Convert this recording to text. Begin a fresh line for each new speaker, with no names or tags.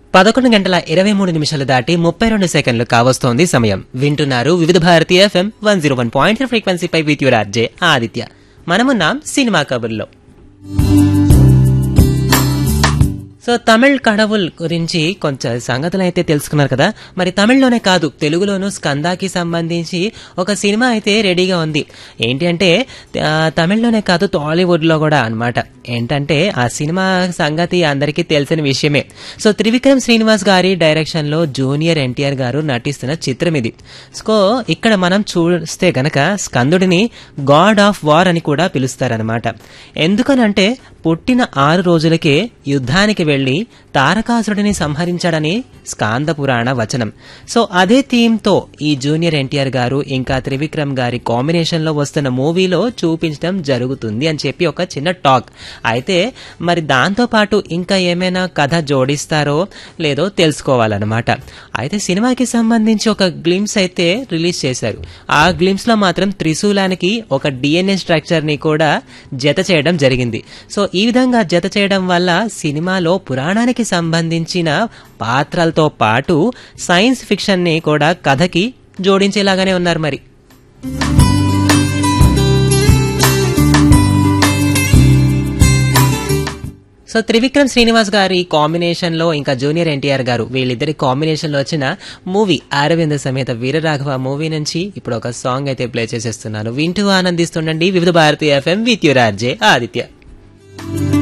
పదకొండు గంటల ఇరవై మూడు నిమిషాలు దాటి ముప్పై రెండు సెకండ్లు కావస్తోంది సమయం వింటున్నారు Vividh Bharati FM one zero one point ఫ్రీక్వెన్సీపై విత్ యువర్ ఆర్జే ఆదిత్య మనమున్నాం సినిమా కబుర్లో సో తమిళ్ కడవుల్ గురించి కొంచెం సంగతులు అయితే తెలుసుకున్నారు కదా మరి తమిళ్లోనే కాదు తెలుగులోనూ స్కందాకి సంబంధించి ఒక సినిమా అయితే రెడీగా ఉంది ఏంటి అంటే ఆ, తమిళ్లోనే కాదు టాలీవుడ్లో కూడా అన్నమాట ఏంటంటే ఆ సినిమా సంగతి అందరికీ తెలిసిన విషయమే సో త్రివిక్రమ్ శ్రీనివాస్ గారి డైరెక్షన్లో జూనియర్ ఎన్టీఆర్ గారు నటిస్తున్న చిత్రం ఇది సో ఇక్కడ మనం చూస్తే గనక స్కందుడిని గాడ్ ఆఫ్ వార్ అని కూడా పిలుస్తారనమాట ఎందుకనంటే పుట్టిన ఆరు రోజులకే యుద్ధానికి వెళ్లి తారకాసురుడిని సంహరించాడని స్కాంద పురాణ వచనం సో అదే థీమ్తో ఈ జూనియర్ ఎన్టీఆర్ గారు ఇంకా త్రివిక్రమ్ గారి కాంబినేషన్లో వస్తున్న మూవీలో చూపించడం జరుగుతుంది అని చెప్పి ఒక చిన్న టాక్ అయితే మరి దాంతో పాటు ఇంకా ఏమైనా కథ జోడిస్తారో లేదో తెలుసుకోవాలన్నమాట అయితే సినిమాకి సంబంధించి ఒక గ్లిమ్స్ అయితే రిలీజ్ చేశారు ఆ గ్లిమ్స్ లో మాత్రం త్రిశూలానికి ఒక డిఎన్ఏ స్ట్రక్చర్ ని కూడా జత చేయడం జరిగింది సో ఈ విధంగా జత చేయడం వల్ల సినిమాలో పురాణానికి సంబంధించిన పాత్రలతో పాటు సైన్స్ ఫిక్షన్ ని కూడా కథకి జోడించేలాగానే ఉన్నారు మరి సో త్రివిక్రమ్ శ్రీనివాస్ గారి కాంబినేషన్ లో ఇంకా జూనియర్ ఎన్టీఆర్ గారు వీళ్ళిద్దరి కాంబినేషన్ లో వచ్చిన మూవీ అరవింద సమేత వీరరాఘవ మూవీ నుంచి ఇప్పుడు ఒక సాంగ్ అయితే ప్లే చేసేస్తున్నాను వింటూ ఆనందిస్తుండండి Vividh Bharatiya FM with your RJ Aditya